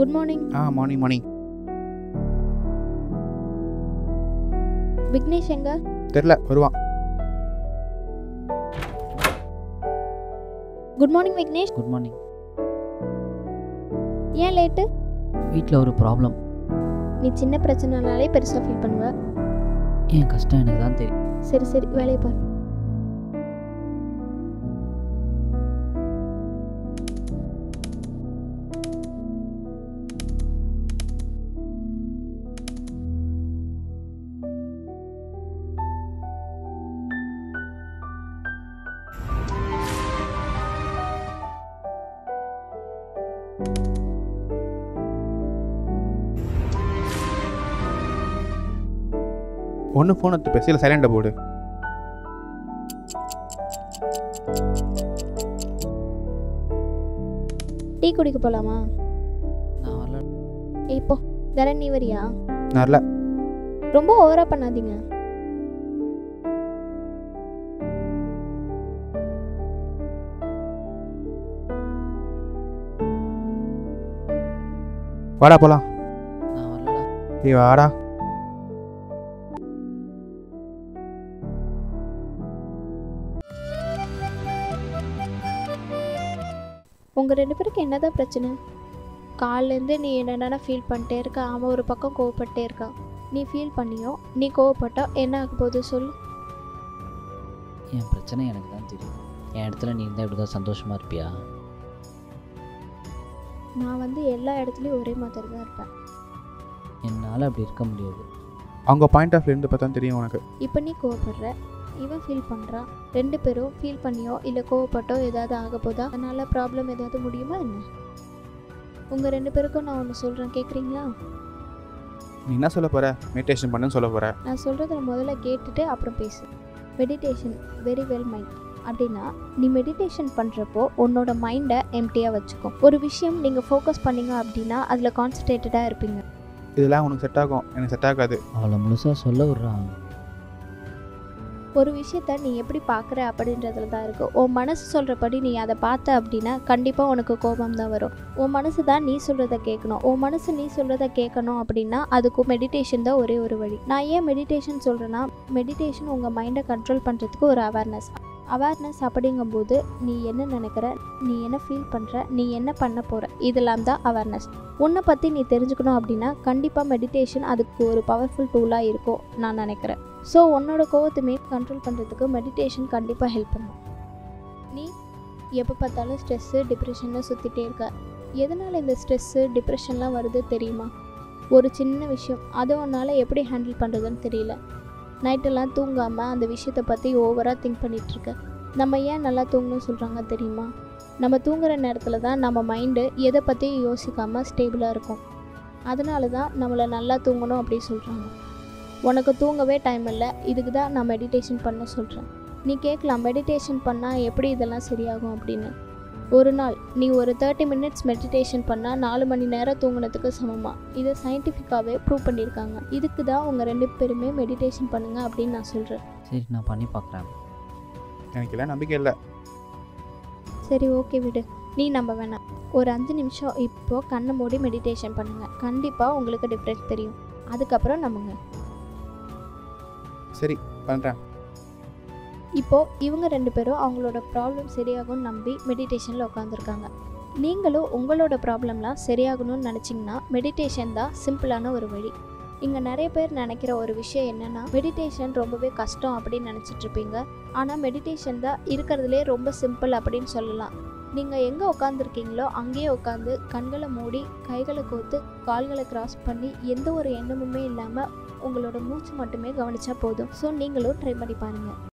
good morning ஆ morning morning Vignesh எங்க தெரில வருவான் good morning Vignesh good morning ஏன் லேட்டு வீட்டில் ஒரு ப்ராப்ளம் நீ சின்ன பிரச்சனைனாலே பெருசாக ஃபீல் பண்ணுவ என் கஷ்டம் எனக்கு தான் தெரியும் சரி சரி வேலையை பாரு ஒன்று ஃபோன் எடுத்து பேசி இல்லை சைலண்டை போடு டீ குடிக்க போகலாமா நான் வரல இப்போ தரேன் நீ வரியா நல்ல ரொம்ப ஓவரா பண்ணாதீங்க வாடா போலாம் நான் வரலடா ஏய் வாடா உங்கள் ரெண்டு பேருக்கு என்னதான் பிரச்சனை காலிலேருந்து நீ என்னென்ன ஃபீல் பண்ணிட்டே இருக்க அவன் ஒரு பக்கம் கோவப்பட்டே இருக்கான் நீ ஃபீல் பண்ணியோ நீ கோவப்பட்டா என்ன ஆக போகுது சொல்லு என் பிரச்சனை எனக்கு தான் தெரியும் என் இடத்துல நீ இருந்தால் இப்படி தான் சந்தோஷமாக இருப்பியா நான் வந்து எல்லா இடத்துலையும் ஒரே மாதிரி தான் இருப்பேன் என்னால் அப்படி இருக்க முடியாது அவங்க பாயிண்ட் ஆஃப் இருந்து பார்த்தா தெரியும் உனக்கு இப்போ நீ கோவப்படுற இவன் ஃபீல் பண்ணுறான் ரெண்டு பேரும் ஃபீல் பண்ணியோ இல்லை கோவப்பட்டோ ஏதாவது ஆக போதா அதனால் ப்ராப்ளம் ஏதாவது முடியுமா என்ன உங்கள் ரெண்டு பேருக்கும் நான் ஒன்று சொல்கிறேன் கேட்குறீங்களா நீ என்ன சொல்ல போற மெடிடேஷன் பண்ணுன்னு சொல்ல போற நான் சொல்கிறத முதல்ல கேட்டுட்டு அப்புறம் பேசு மெடிடேஷன் வெரி வெல் மைண்ட் அப்படின்னா நீ மெடிடேஷன் பண்ணுறப்போ உன்னோட மைண்டை எம்டியாக வச்சுக்கோ ஒரு விஷயம் நீங்கள் ஃபோக்கஸ் பண்ணீங்க அப்படின்னா அதில் கான்சன்ட்ரேட்டடாக இருப்பீங்க இதெல்லாம் உனக்கு செட் ஆகும் எனக்கு செட் ஆகாது அவளை முழுசாக சொல்ல விட்றான் ஒரு விஷயத்த நீ எப்படி பார்க்குற அப்படின்றதுல தான் இருக்கு உன் மனசு சொல்கிறபடி நீ அதை பார்த்த அப்படின்னா கண்டிப்பாக உனக்கு கோபம் தான் வரும் உன் மனசு தான் நீ சொல்கிறத கேட்கணும் உன் மனசு நீ சொல்கிறத கேட்கணும் அப்படின்னா அதுக்கு மெடிடேஷன் தான் ஒரே ஒரு வழி நான் ஏன் மெடிடேஷன் சொல்கிறேன்னா மெடிடேஷன் உங்கள் மைண்டை கண்ட்ரோல் பண்ணுறதுக்கு ஒரு அவேர்னஸ் அவேர்னஸ் அப்படிங்கும்போது நீ என்ன நினைக்கிற நீ என்ன ஃபீல் பண்ணுற நீ என்ன பண்ண போகிற இதெல்லாம் தான் அவேர்னஸ் உன்னை பற்றி நீ தெரிஞ்சுக்கணும் அப்படின்னா கண்டிப்பாக மெடிடேஷன் அதுக்கு ஒரு பவர்ஃபுல் டூலாக இருக்கும் நான் நினைக்கிறேன் ஸோ உன்னோட கோவத்தையுமே கண்ட்ரோல் பண்ணுறதுக்கு மெடிடேஷன் கண்டிப்பாக ஹெல்ப் பண்ணும் நீ எப்போ பார்த்தாலும் ஸ்ட்ரெஸ்ஸு டிப்ரெஷன்னு சுற்றிட்டே இருக்க எதனால் இந்த ஸ்ட்ரெஸ்ஸு டிப்ரெஷன்லாம் வருது தெரியுமா ஒரு சின்ன விஷயம் அதை உன்னால் எப்படி ஹேண்டில் பண்ணுறதுன்னு தெரியல நைட்டெல்லாம் தூங்காமல் அந்த விஷயத்தை பற்றி ஓவராக திங்க் பண்ணிகிட்ருக்க நம்ம ஏன் நல்லா தூங்கணும்னு சொல்கிறாங்க தெரியுமா நம்ம தூங்குற நேரத்தில் தான் நம்ம மைண்டு எதை பற்றியும் யோசிக்காமல் ஸ்டேபிளாக இருக்கும் அதனால தான் நம்மளை நல்லா தூங்கணும் அப்படி சொல்கிறாங்க உனக்கு தூங்கவே டைம் இல்லை இதுக்கு தான் நான் மெடிடேஷன் பண்ண சொல்கிறேன் நீ கேட்கலாம் மெடிடேஷன் பண்ணால் எப்படி இதெல்லாம் சரியாகும் அப்படின்னு ஒரு நாள் நீ ஒரு தேர்ட்டி மினிட்ஸ் மெடிடேஷன் பண்ணால் நாலு மணி நேரம் தூங்குனதுக்கு சமமாக இதை சயின்டிஃபிக்காகவே ப்ரூவ் பண்ணியிருக்காங்க இதுக்கு தான் உங்கள் ரெண்டு பேருமே மெடிடேஷன் பண்ணுங்க அப்படின்னு நான் சொல்கிறேன் சரி நான் பண்ணி பார்க்குறேன் எனக்கு எல்லாம் நம்பிக்கை இல்லை சரி ஓகே விடு நீ நம்ப வேணாம் ஒரு அஞ்சு நிமிஷம் இப்போ கண்ணை மூடி மெடிடேஷன் பண்ணுங்க கண்டிப்பாக உங்களுக்கு டிஃப்ரென்ஸ் தெரியும் அதுக்கப்புறம் நம்புங்க சரி பண்ணுறேன் இப்போ இவங்க ரெண்டு பேரும் அவங்களோட ப்ராப்ளம் சரியாகும்னு நம்பி மெடிடேஷனில் உட்காந்துருக்காங்க நீங்களும் உங்களோட ப்ராப்ளம்லாம் சரியாகணும்னு நினச்சிங்கன்னா மெடிடேஷன் தான் சிம்பிளான ஒரு வழி இங்கே நிறைய பேர் நினைக்கிற ஒரு விஷயம் என்னென்னா மெடிடேஷன் ரொம்பவே கஷ்டம் அப்படின்னு நினச்சிட்டு இருப்பீங்க ஆனால் மெடிடேஷன் தான் இருக்கிறதுலே ரொம்ப சிம்பிள் அப்படின்னு சொல்லலாம் நீங்கள் எங்கே உட்காந்துருக்கீங்களோ அங்கேயே உட்காந்து கண்களை மூடி கைகளை கோத்து கால்களை கிராஸ் பண்ணி எந்த ஒரு எண்ணமுமே இல்லாமல் உங்களோட மூச்சு மட்டுமே கவனிச்சா போதும் ஸோ நீங்களும் ட்ரை பண்ணி பாருங்கள்